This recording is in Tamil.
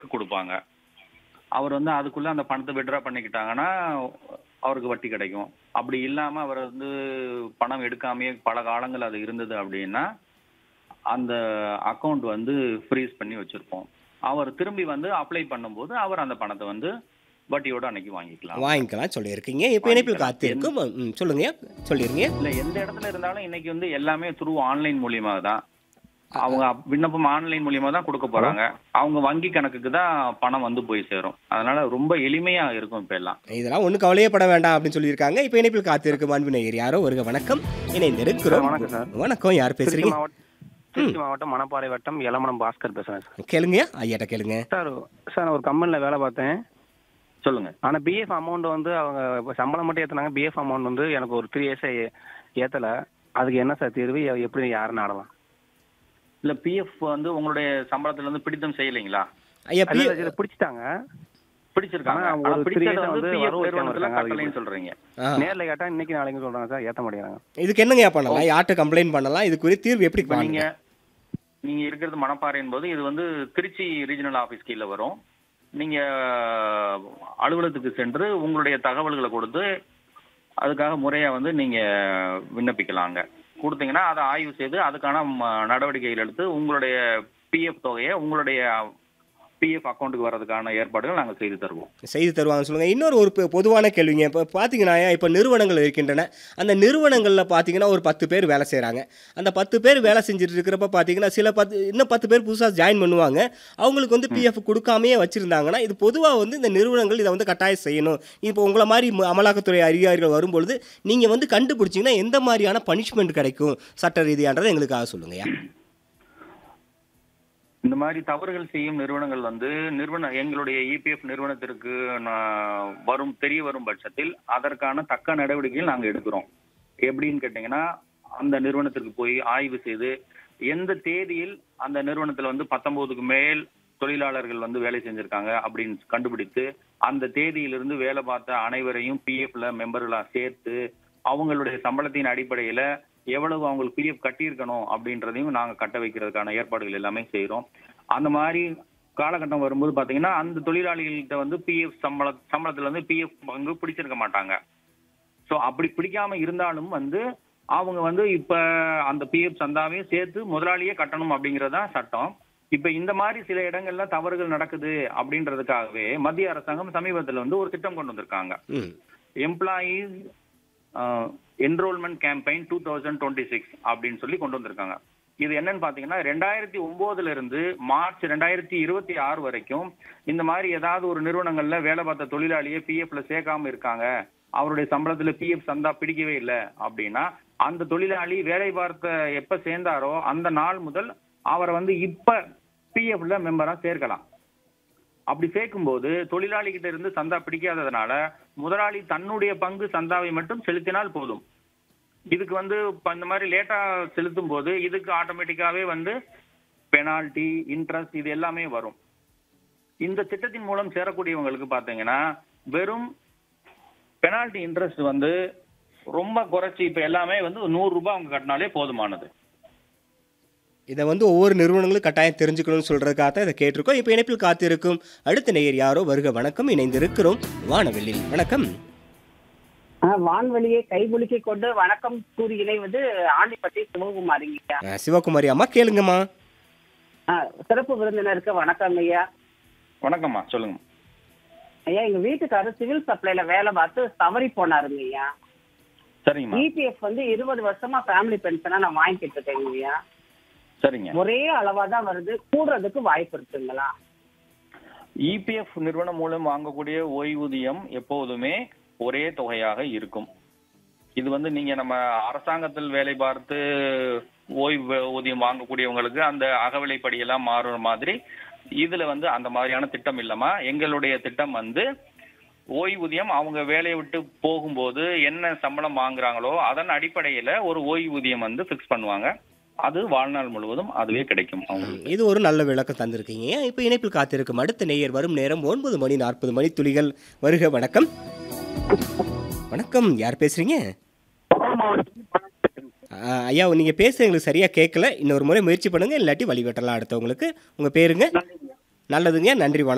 கொடுப்பாங்க அவர் வந்து அதுக்குள்ள அந்த பணத்தை விட்ரா பண்ணிக்கிட்டாங்கன்னா அவருக்கு வட்டி கிடைக்கும் அப்படி இல்லாம அவர் வந்து பணம் எடுக்காமயே பல காலங்கள் அது இருந்தது அப்படின்னா அந்த அக்கவுண்ட் வந்து ஃப்ரீஸ் பண்ணி வச்சிருப்போம் அவர் திரும்பி வந்து அப்ளை பண்ணும்போது அவர் அந்த பணத்தை வந்து வட்டியோட அன்னைக்கு வாங்கிக்கலாம் வாங்கிக்கலாம் சொல்லியிருக்கீங்க இப்போ இணைப்பில் காத்திருக்கும் ம் சொல்லுங்க சொல்லிருங்க இல்ல எந்த இடத்துல இருந்தாலும் இன்னைக்கு வந்து எல்லாமே த்ரூ ஆன்லைன் மூலியமா தான் அவங்க விண்ணப்பம் ஆன்லைன் மூலியமா தான் கொடுக்க போறாங்க அவங்க வங்கி கணக்குக்கு தான் பணம் வந்து போய் சேரும் அதனால ரொம்ப எளிமையா இருக்கும் இப்ப எல்லாம் இதெல்லாம் ஒன்றும் கவலையே பட வேண்டாம் அப்படின்னு சொல்லியிருக்காங்க இப்போ இணைப்பில் காத்திருக்கும் அன்பு நேயர் யாரோ வருக வணக்கம் இணைந்திருக்கிறோம் வணக்கம் சார். வணக்கம் யார் திருச்சி பேசுறீங்க மாவட்டம் திருச்சி மாவட்டம் மணப்பாறை வட்டம் எலமணம் பாஸ்கர் பேசுறேன் சார் கேளுங்க ஐயாட்ட கேளுங்க சார் சார் நான் ஒரு கம்பெனியில் வேலை பார்த்தேன் சொல்லுங்க ஆனால் பிஎஃப் அமௌண்ட் வந்து அவங்க இப்போ சம்பளம் மட்டும் ஏற்றுனாங்க பிஎஃப் அமௌண்ட் வந்து எனக்கு ஒரு த்ரீ இயர்ஸாக ஏற்றலை அதுக்கு என்ன சார் தீர்வு எ- எப்படி யாரை நாடலாம் இல்ல பிஎஃப் வந்து உங்களுடைய சம்பளத்துல இருந்து பிடித்தம் செய்யலைங்களா ஐயா பி இல்ல, இல்ல, பிடிச்சிட்டாங்க பிடிச்சிருக்காங்க ஆனா, ஆனா ஒரு பிடிச்சதை three years வந்து வந்து பிஎஃப் வரவு நிறுவனத்துல வைக்காம இருக்காங்க. கட்டளைன்னு சொல்றீங்க ஆ. நேரில் கேட்டால் இன்னைக்கு நாளைக்கு சொல்கிறாங்க சார் ஏற்ற மாட்டேங்கிறாங்க இதுக்கு என்னங்க பண்ணலாம் யார்கிட்ட கம்ப்ளைண்ட் பண்ணலாம் இதுக்குரிய தீர்வு எப்படி இப்ப நீங்க பண்ணுங்க நீங்க இருக்கிறது மணப்பாறையின் போது இது வந்து திருச்சி ரீஜனல் ஆபீஸ் கீழ வரும் நீங்க அலுவலகத்துக்கு சென்று உங்களுடைய தகவல்களை கொடுத்து அதுக்காக முறையா வந்து நீங்க விண்ணப்பிக்கலாங்க கொடுத்தீங்கன்னா அதை ஆய்வு செய்து அதுக்கான ம- நடவடிக்கைகள் எடுத்து உங்களுடைய பிஎஃப் தொகையை உங்களுடைய பிஎஃப் அக்கௌண்ட்டுக்கு வர்றதுக்கான ஏற்பாடுகள் நாங்க செய்து தருவோம் செய்து தருவாங்க சொல்லுங்க இன்னொரு ஒரு பொ- பொதுவான கேள்விங்க இப்போ பார்த்தீங்கன்னா இப்போ நிறுவனங்கள் இருக்கின்றன அந்த நிறுவனங்களில் பார்த்தீங்கன்னா ஒரு பத்து பேர் வேலை செய்கிறாங்க அந்த பத்து பேர் வேலை செஞ்சுட்டு இருக்கிறப்ப பார்த்தீங்கன்னா சில பத்து இன்னும் பத்து பேர் புதுசாக ஜாயின் பண்ணுவாங்க அவங்களுக்கு வந்து பிஎஃப் கொடுக்காமையே வச்சுருந்தாங்கன்னா இது பொதுவாக வந்து இந்த நிறுவனங்கள் இதை வந்து கட்டாயம் செய்யணும் இப்போ உங்களை மாதிரி ம- அமலாக்கத்துறை அதிகாரிகள் வரும்பொழுது நீங்கள் வந்து கண்டுபிடிச்சிங்கன்னா எந்த மாதிரியான பனிஷ்மெண்ட் கிடைக்கும் சட்ட ரீதியான்றதை எங்களுக்காக சொல்லுங்கய்யா இந்த மாதிரி தவறுகள் செய்யும் நிறுவனங்கள் வந்து நிறுவன எங்களுடைய இபிஎஃப் நிறுவனத்திற்கு நான் வரும் தெரிய வரும் பட்சத்தில் அதற்கான தக்க நடவடிக்கைகள் நாங்க எடுக்கிறோம் எப்படின்னு கேட்டீங்கன்னா அந்த நிறுவனத்திற்கு போய் ஆய்வு செய்து எந்த தேதியில் அந்த நிறுவனத்துல வந்து பத்தொன்பதுக்கு மேல் தொழிலாளர்கள் வந்து வேலை செஞ்சிருக்காங்க அப்படின்னு கண்டுபிடித்து அந்த தேதியிலிருந்து வேலை பார்த்த அனைவரையும் பிஎஃப்ல மெம்பர்களா சேர்த்து அவங்களுடைய சம்பளத்தின் அடிப்படையில எவ்வளவு அவங்களுக்கு பிஎஃப் கட்டியிருக்கணும் அப்படின்றதையும் நாங்க கட்ட வைக்கிறதுக்கான ஏற்பாடுகள் எல்லாமே செய்றோம் அந்த மாதிரி காலகட்டம் வரும்போது பாத்தீங்கன்னா அந்த தொழிலாளிகள்கிட்ட வந்து பிஎஃப் சம்பள சம்பளத்துல வந்து பிஎஃப் பங்கு பிடிச்சிருக்க மாட்டாங்க சோ அப்படி பிடிக்காம இருந்தாலும் வந்து அவங்க வந்து இப்ப அந்த பிஎஃப் சந்தாவையும் சேர்த்து முதலாளியே கட்டணும் அப்படிங்கறது தான் சட்டம் இப்ப இந்த மாதிரி சில இடங்கள்ல தவறுகள் நடக்குது அப்படின்றதுக்காகவே மத்திய அரசாங்கம் சமீபத்துல வந்து ஒரு திட்டம் கொண்டு வந்திருக்காங்க ம் employees enrolment campaign two thousand twenty six அப்படின்னு சொல்லி கொண்டு வந்திருக்காங்க இது என்னன்னு பாத்தீங்கன்னா ரெண்டாயிரத்தி ஒன்பதுல இருந்து மார்ச் ரெண்டாயிரத்தி இருபத்தி ஆறு வரைக்கும் இந்த மாதிரி ஏதாவது ஒரு நிறுவனங்கள்ல வேலை பார்த்த தொழிலாளியை பிஎஃப்ல சேர்க்காம இருக்காங்க அவருடைய சம்பளத்துல பிஎஃப் சந்தா பிடிக்கவே இல்லை அப்படின்னா அந்த தொழிலாளி வேலை பார்த்த எப்ப சேர்ந்தாரோ அந்த நாள் முதல் அவரை வந்து இப்ப பிஎஃப்ல மெம்பரா சேர்க்கலாம் அப்படி சேர்க்கும்போது தொழிலாளி கிட்ட இருந்து சந்தா பிடிக்காததுனால முதலாளி தன்னுடைய பங்கு சந்தாவை மட்டும் செலுத்தினால் போதும் இதுக்கு வந்து இப்ப இந்த மாதிரி லேட்டா செலுத்தும் போது இதுக்கு ஆட்டோமேட்டிக்காவே வந்து பெனால்டி இன்ட்ரெஸ்ட் இது எல்லாமே வரும் இந்த திட்டத்தின் மூலம் சேரக்கூடியவங்களுக்கு பாத்தீங்கன்னா வெறும் பெனால்டி இன்ட்ரெஸ்ட் வந்து ரொம்ப குறைச்சி இப்ப எல்லாமே வந்து நூறு ரூபாய் அவங்க கட்டினாலே போதுமானது இதை வந்து ஒவ்வொரு நிறுவனங்களும் கட்டாயம் தெரிஞ்சுக்கணும்னு சொல்றதுக்காக தான் இதை கேட்டிருக்கோம் இப்போ இணைப்பில் காத்திருக்கும் அடுத்த நேயர் யாரோ வருக வணக்கம் இணைந்திருக்கிறோம் வானவெளியில் வணக்கம் ஆ, வான்வெளியை கைகுலுக்கி கொண்டு வணக்கம் கூறி இணைவது ஆண்டிப்பட்டி சிவகுமாரிங்க அஹ், சிவகுமாரி அம்மா கேளுங்கம்மா ஆ, சிறப்பு விருந்தினருக்கு வணக்கம் ஐயா வணக்கம்மா சொல்லுங்க ஐயா எங்க வீட்டுக்காரர் சிவில் சப்ளைல வேலை பார்த்து தவறி போனாருங்க ஐயா சரிங்கம்மா இபிஎஃப் வந்து இருபது வருஷமா ஃபேமிலி பென்ஷனா நான் வாங்கிட்டு இருக்கேங்க ஐயா சரிங்க ஒரே அளவா தான் வருது கூடுறதுக்கு வாய்ப்பு இருக்குங்களா இபிஎஃப் நிறுவனம் மூலம் வாங்கக்கூடிய ஓய்வூதியம் எப்போதுமே ஒரே தொகையாக இருக்கும் இது வந்து நீங்க நம்ம அரசாங்கத்தில் வேலை பார்த்து ஓய்வு ஊதியம் வாங்கக்கூடியவங்களுக்கு அந்த அகவிலைப்படி எல்லாம் மாறுற மாதிரி இதுல வந்து அந்த மாதிரியான திட்டம் இல்லமா எங்களுடைய திட்டம் வந்து ஓய்வூதியம் அவங்க வேலையை விட்டு போகும்போது என்ன சம்பளம் வாங்குறாங்களோ அதன் அடிப்படையில ஒரு ஓய்வூதியம் வந்து ஃபிக்ஸ் பண்ணுவாங்க அது வாழ்நாள் முழுவதும் அதுவே கிடைக்கும் அவங்களுக்கு இது ஒரு நல்ல விளக்கம் தந்திருக்கீங்க இப்போ இணைப்பில் காத்திருக்கும் அடுத்த நேயர் வரும் நேரம் ஒன்பது மணி நாற்பது மணி துளிகள் வருக வணக்கம் வணக்கம் யார் பேசுறீங்க அஹ், ஐயா நீங்க பேசுறது எங்களுக்கு சரியா கேட்கல இன்னொரு முறை முயற்சி பண்ணுங்க இல்லாட்டி வழி வெட்டலாம் அடுத்தவங்களுக்கு உங்க பேருங்க நல்லதுங்க நன்றி வணக்கம்